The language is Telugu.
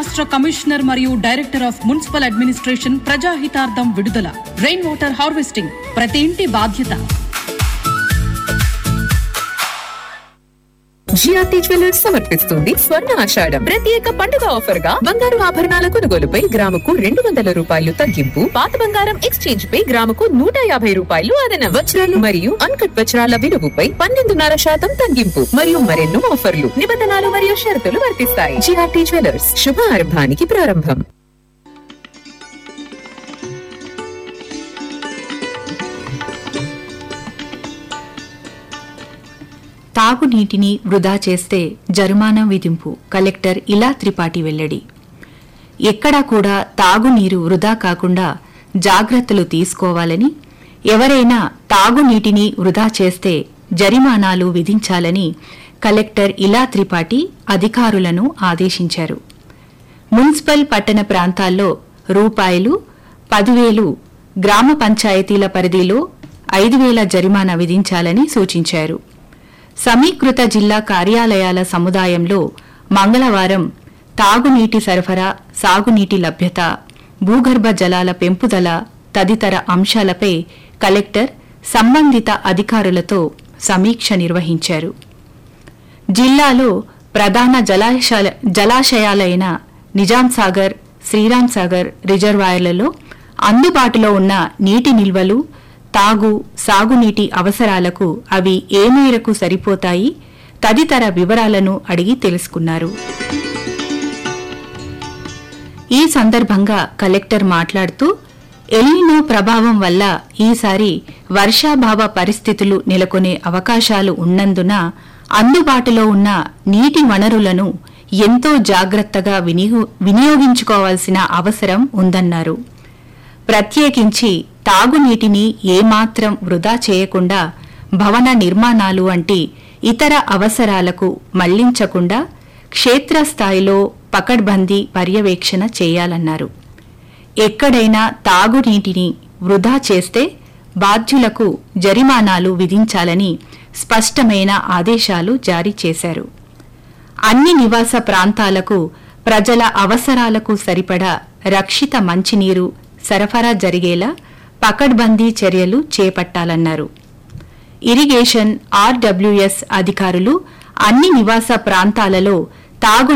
రాష్ట్ర కమిషనర్ మరియు డైరెక్టర్ ఆఫ్ మున్సిపల్ అడ్మినిస్ట్రేషన్ ప్రజాహితార్థం విడుదల రెయిన్ వాటర్ హార్వెస్టింగ్ ప్రతి ఇంటి బాధ్యత జిఆర్టీ జ్యువెలర్స్ సమర్పిస్తుంది స్వర్ణ ఆషాఢం ప్రత్యేక పండుగ ఆఫర్ గా బంగారు ఆభరణాల కొనుగోలుపై గ్రాముకు రెండు వందల రూపాయలు తగ్గింపు పాత బంగారం ఎక్స్చేంజ్ పై గ్రాముకు నూట యాభై రూపాయలు అదనం వజ్రాలు మరియు అన్కట్ వజ్రాల విలువపై పన్నెండున్నర శాతం తగ్గింపు మరియు మరెన్నో ఆఫర్లు నిబంధనలు మరియు షరతులు వర్తిస్తాయి జిఆర్టీ జ్యువెలర్స్ శుభారంభానికి ప్రారంభం తాగునీటిని వృధా చేస్తే జరిమానా విధింపు కలెక్టర్ ఇలా త్రిపాఠి వెల్లడి ఎక్కడా కూడా తాగునీరు వృధా కాకుండా జాగ్రత్తలు తీసుకోవాలని ఎవరైనా తాగునీటిని వృధా చేస్తే జరిమానాలు విధించాలని కలెక్టర్ ఇలా త్రిపాఠి అధికారులను ఆదేశించారు మున్సిపల్ పట్టణ ప్రాంతాల్లో రూపాయలు పదివేలు గ్రామ పంచాయతీల పరిధిలో ఐదు వేల జరిమానా విధించాలని సూచించారు సమీకృత జిల్లా కార్యాలయాల సముదాయంలో మంగళవారం తాగునీటి సరఫరా సాగునీటి లభ్యత భూగర్భ జలాల పెంపుదల తదితర అంశాలపై కలెక్టర్ సంబంధిత అధికారులతో సమీక్ష నిర్వహించారు జిల్లాలో ప్రధాన జలాశయాల జలాశయాలైన నిజాం సాగర్ శ్రీరామ్ సాగర్ రిజర్వాయర్లలో అందుబాటులో ఉన్న నీటి నిల్వలు తాగు సాగునీటి అవసరాలకు అవి ఏ మేరకు సరిపోతాయి తదితర వివరాలను అడిగి తెలుసుకున్నారు ఈ సందర్భంగా కలెక్టర్ మాట్లాడుతూ ఎల్నినో ప్రభావం వల్ల ఈసారి వర్షాభావ పరిస్థితులు నెలకొనే అవకాశాలు ఉన్నందున అందుబాటులో ఉన్న నీటి వనరులను ఎంతో జాగ్రత్తగా వినియో వినియోగించుకోవాల్సిన అవసరం ఉందన్నారు ప్రత్యేకించి తాగునీటిని ఏమాత్రం వృధా చేయకుండా భవన నిర్మాణాలు వంటి ఇతర అవసరాలకు మళ్లించకుండా క్షేత్రస్థాయిలో పకడ్బందీ పర్యవేక్షణ చేయాలన్నారు ఎక్కడైనా తాగునీటిని వృధా చేస్తే బాధ్యులకు జరిమానాలు విధించాలని స్పష్టమైన ఆదేశాలు జారీ చేశారు అన్ని నివాస ప్రాంతాలకు ప్రజల అవసరాలకు సరిపడా రక్షిత మంచినీరు సరఫరా జరిగేలా పకడ్బందీ చర్యలు చేపట్టాలన్నారు ఇరిగేషన్ ఆర్డబ్ల్యూఎస్ అధికారులు అన్ని నివాస ప్రాంతాలలో తాగు